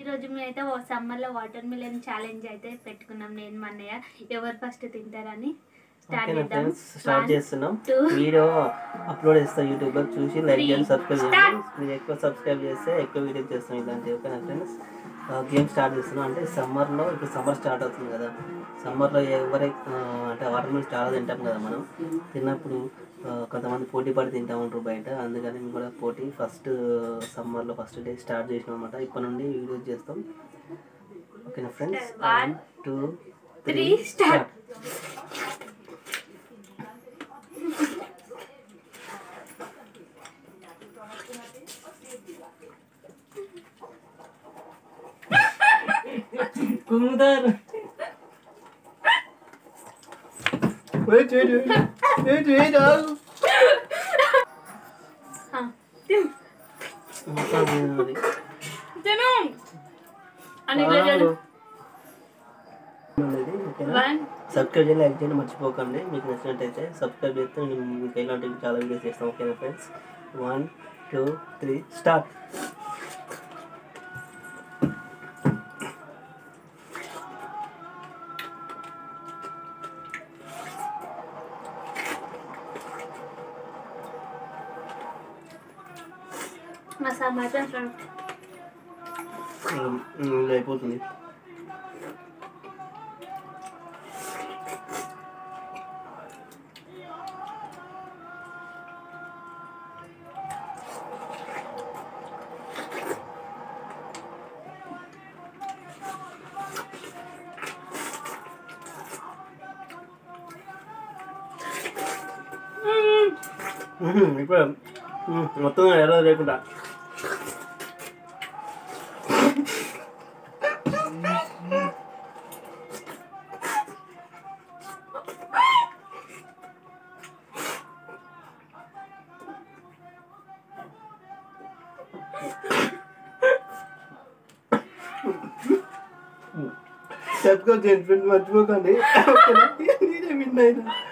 ఈరోజు మేమైతే ఓ సమ్మర్లో వాటర్ మిలన్ ఛాలెంజ్ అయితే పెట్టుకున్నాం నేను మా అన్నయ్య ఎవరు ఫస్ట్ తింటారని స్టార్ట్ ఓకేనా చేద్దాం ఫ్రెండ్స్ స్టార్ట్ One, చేస్తున్నాం two, వీడియో అప్లోడ్ చేస్తాం యూట్యూబ్లో చూసి లైక్ three, చేయండి సబ్స్క్రైబ్ start. చేయండి మీరు ఎక్కువ సబ్స్క్రైబ్ చేస్తే ఎక్కువ వీడియోస్ చేస్తాం ఇలాంటివి ఓకేనా ఫ్రెండ్స్ గేమ్ స్టార్ట్ చేస్తున్నాం అంటే సమ్మర్లో ఇప్పుడు సమ్మర్ స్టార్ట్ అవుతుంది కదా సమ్మర్లో ఎవరై ఆ, అంటే వాటర్ మిల్స్ చాలా తింటాం కదా మనం తిన్నప్పుడు ఆ, కొంతమంది పోటీ పడి తింటా ఉంటారు బయట అందుకని మేము కూడా పోటీ ఫస్ట్ సమ్మర్లో ఫస్ట్ డే స్టార్ట్ చేసినాం అనమాట ఇప్పటి నుండి వీడియోస్ చేస్తాం ఓకేనా friends one two three Three, start. Start కుముదారు వెయిట్ వెయిట్ వెయిట్ వెయిట్ ఆగు ఆ, తిను మొత్తం తిన్నది. తిను అని ఇట్లా చూడు. ఉన్నది, ఓకేనా? One, సబ్స్క్రైబ్ చేయండి లైక్ చేయండి మర్చిపోకండి మీకు నచ్చినట్టయితే సబ్స్క్రైబ్ చేస్తే నేను మీకు ఇలాంటివి చాలా వీడియోస్ చేస్తాను ఓకేనా friends one two three start మా సమ్మర్ ఫ్రెండ్ అయిపోతుంది మ్మ్, ఇప్పుడు మ్మ్, మొత్తం ఎలా లేకుండా సబ్స్క్రైబ్ చేయండి ఫ్రెండ్స్ మర్చిపోకండి ఓకేనా? నేనే విన్ అయినా